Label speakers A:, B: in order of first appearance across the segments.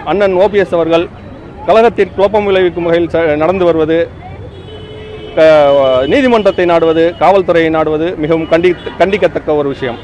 A: அண்ணன் ஓபிஎஸ் அவர்கள் கழகத்தில் குழப்பம் விளைவிக்கும் வகையில் ச- நடந்து வருவது க- நீதிமன்றத்தை நாடுவது காவல்துறையை நாடுவது மிகவும் கண்டி கண்டிக்கத்தக்க ஒரு விஷயம்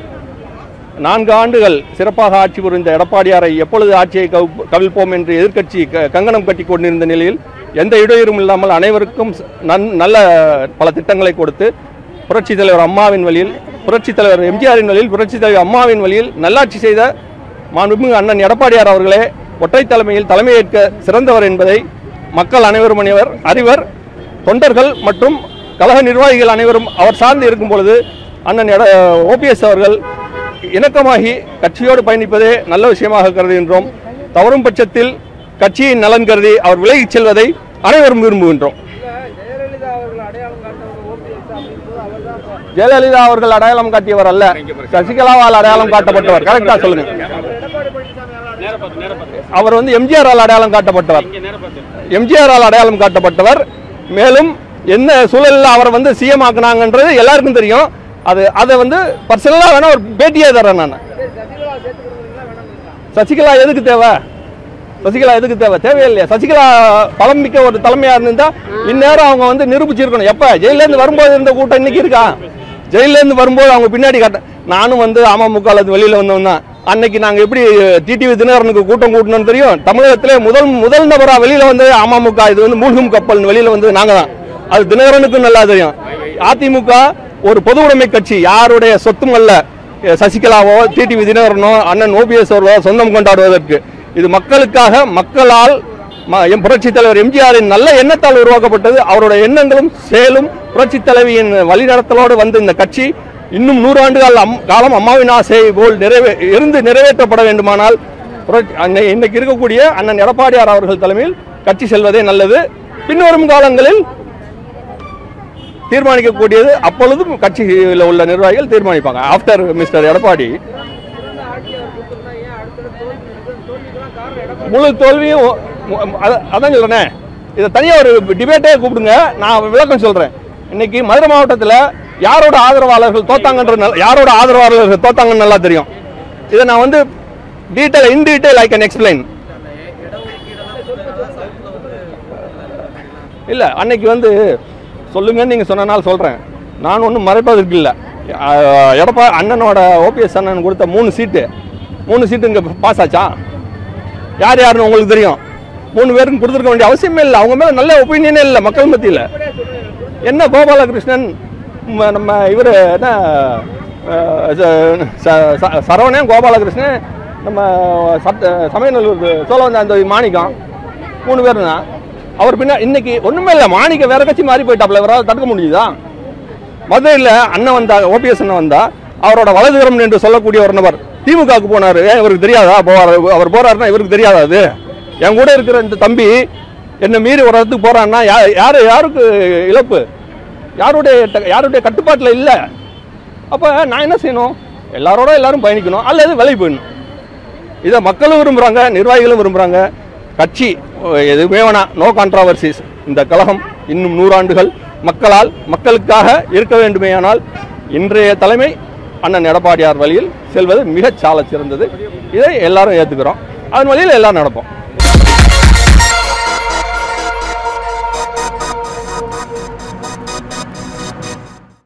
A: நான்கு ஆண்டுகள் சிறப்பாக ஆட்சி புரிந்த எடப்பாடியாரை எப்பொழுது ஆட்சியை கவிப்- கவிழ்ப்போம் என்று எதிர்க்கட்சி க- கங்கணம் கட்டி கொண்டிருந்த நிலையில் எந்த இடையூறும் இல்லாமல் அனைவருக்கும் ச- நன்- நல்ல பல திட்டங்களை கொடுத்து புரட்சித் தலைவர் அம்மாவின் வழியில் புரட்சித் தலைவர் எம்ஜிஆரின் வழியில் புரட்சித் தலைவர் அம்மாவின் வழியில் நல்லாட்சி செய்த மாண்புமிகு அண்ணன் எடப்பாடியார் அவர்களே ஒற்றை தலைமையில் தலைமையேற்க சிறந்தவர் என்பதை மக்கள் அனைவரும் அனைவர் அறிவர் தொண்டர்கள் மற்றும் கழக நிர்வாகிகள் அனைவரும் அவர் சார்ந்து இருக்கும் பொழுது அண்ணன் எட ஓபிஎஸ் அவர்கள் இணக்கமாகி கட்சியோடு பயணிப்பதே நல்ல விஷயமாக கருதுகின்றோம் தவறும் பட்சத்தில் கட்சியின் நலன் கருதி அவர் விலகிச் செல்வதை அனைவரும் விரும்புகின்றோம்
B: ஜெயலலிதா அவர்கள் அடையாளம் காட்டவர் ஓபிஎஸ் அப்படின்றது அவர் தான்
A: ஜெயலலிதா அவர்கள் அடையாளம் காட்டியவர் அல்ல சசிகலாவால் அடையாளம் காட்டப்பட்டவர் கரெக்டா சொல்லுங்க
B: எடப்பாடி பழனிசாமி
A: அவர் வந்து எம்ஜிஆரால் அடையாளம் காட்டப்பட்டவர் எம்ஜிஆரால் அடையாளம் காட்டப்பட்டவர் மேலும் என்ன சூழலில் அவரை வந்து சிஎம் ஆக்குனாங்கன்றது எல்லாருக்கும் தெரியும் அது அதை வந்து பர்சனலாக வேணா ஒரு பேட்டியே தரேன் நான்
B: சசிகலா சேர்த்து கொடுக்குறீங்களா வேணாம்
A: சசிகலா எதுக்கு தேவை சசிகலா எதுக்கு தேவை தேவையில்லையா சசிகலா பலம் மிக்க ஒரு தலைமையா இருந்தா இந்நேரம் அவங்க வந்து நிரூபிச்சிருக்கணும் எப்ப ஜெயில இருந்து வரும்போது இருந்த கூட்டம் இன்னைக்கு இருக்கா ஜெயில இருந்து வரும்போது அவங்க பின்னாடி காட்ட நானும் வந்து அமமுக இருந்து வெளியில வந்தவன் தான் அன்னைக்கு நாங்க எப்படி டிடிவி தினகரனுக்கு கூட்டம் கூட்டணும்னு தெரியும் தமிழகத்திலே முதல் முதல் நபரா வெளியில வந்து அமமுக இது வந்து மூழ்கும் கப்பல் வெளியில வந்து நாங்க தான் அது தினகரனுக்கும் நல்லா தெரியும் அதிமுக ஒரு பொது உடைமை கட்சி யாருடைய சொத்தும் அல்ல சசிகலாவோ டிடிவி தினகரனோ அண்ணன் ஓபிஎஸ் அவர்களோ சொந்தம் கொண்டாடுவதற்கு இது மக்களுக்காக மக்களால் ம- எம் புரட்சித் தலைவர் எம்ஜிஆரின் நல்ல எண்ணத்தால் உருவாக்கப்பட்டது அவருடைய எண்ணங்களும் செயலும் புரட்சித் தலைவியின் வழிநடத்தலோடு வந்த இந்த கட்சி இன்னும் நூறாண்டுகள் அம் காலம் அம்மாவின் ஆசை போல் நிறைவே இருந்து நிறைவேற்றப்பட வேண்டுமானால் புரட்சி- அன்னை- இன்னைக்கு இருக்கக்கூடிய அண்ணன் எடப்பாடியார் அவர்கள் தலைமையில் கட்சி செல்வதே நல்லது பின்வரும் காலங்களில் தீர்மானிக்கக்கூடியது அப்பொழுதும் கட்சியில் உள்ள நிர்வாகிகள் தீர்மானிப்பாங்க ஆஃப்டர் மிஸ்டர் எடப்பாடி
B: சிறந்த ஆட்சி அவர் கொடுத்துருந்தா ஏன் அடுத்த தோல்வி நடக்குது? தோல்விக்கெல்லாம் காரணம் எடப்பாடி
A: முழு தோல்வியும் ஒ- ஒ- அத- அதான் சொல்றேனே இதை தனியாக ஒரு டிபேட்டே கூப்பிடுங்க நான் விளக்கம் சொல்றேன் இன்னைக்கு மதுரை மாவட்டத்தில் யாரோட ஆதரவாளர்கள் தோத்தாங்கன்ற நல்ல- யாரோட ஆதரவாளர்கள் தோத்தாங்கன்னு நல்லா தெரியும் இதை நான் வந்து detail in detail I can explain இல்லை அன்னைக்கு வந்து சொல்லுங்கன்னு நீங்கள் சொன்னனால சொல்கிறேன் நான் ஒன்றும் மறைப்பதற்கு இல்லை எடப்பா அண்ணனோட ஓபிஎஸ் அண்ணன் கொடுத்த மூணு சீட்டு மூணு சீட்டு இங்கே பாஸ் ஆச்சா யார் யாருன்னு உங்களுக்கு தெரியும் மூணு பேருக்கும் கொடுத்துருக்க வேண்டிய அவசியமே இல்லை அவங்க மேலே நல்ல ஒப்பீனியனே இல்லை மக்கள் மத்தியில் என்ன கோபாலகிருஷ்ணன் ம- நம்ம இவர் என்ன அஹ், ச- ச- ச- சரவணன் கோபாலகிருஷ்ணன் நம்ம சட்ட சமயநல்லூர் சோழவந்தாந்த மாணிக்கம் மூணு பேர் தான் அவர் பின்ன இன்னைக்கு ஒன்றுமே இல்லை மாணிக்கம் வேற கட்சி மாறி போயிட்டாப்ல இவரால் தடுக்க முடியுதா மதுரையில் அண்ணன் வந்தா ஓபிஎஸ் அண்ணன் வந்தா அவரோட வலதுகரம் என்று சொல்லக்கூடிய ஒரு நபர் திமுகவுக்கு போனாரு ஏன் இவருக்கு தெரியாதா போவார் அவர் போறாருன்னா இவருக்கு தெரியாதா அது என் கூட இருக்கிற இந்த தம்பி என்னை மீறி ஒரு இடத்துக்கு போறான்னா யா- யாரு யாருக்கு இழப்பு யாருடைய ட- யாருடைய கட்டுப்பாட்டில் இல்லை அப்போ நான் என்ன செய்யணும் எல்லாரோட எல்லாரும் பயணிக்கணும் அல்லது விலை போயிடணும் இதை மக்களும் விரும்புகிறாங்க நிர்வாகிகளும் விரும்புகிறாங்க கட்சி அஹ், எதுவுமே வேணாம் நோ கான்ட்ராவர்சிஸ் இந்த கழகம் இன்னும் நூறாண்டுகள் மக்களால் மக்களுக்காக இருக்க வேண்டுமேயானால் இன்றைய தலைமை அண்ணன் எடப்பாடியார் வழியில் செல்வது மிகச் சாலச் சிறந்தது இதை எல்லாரும் ஏற்றுக்கிறோம் அதன் வழியில் எல்லாரும் நடப்போம்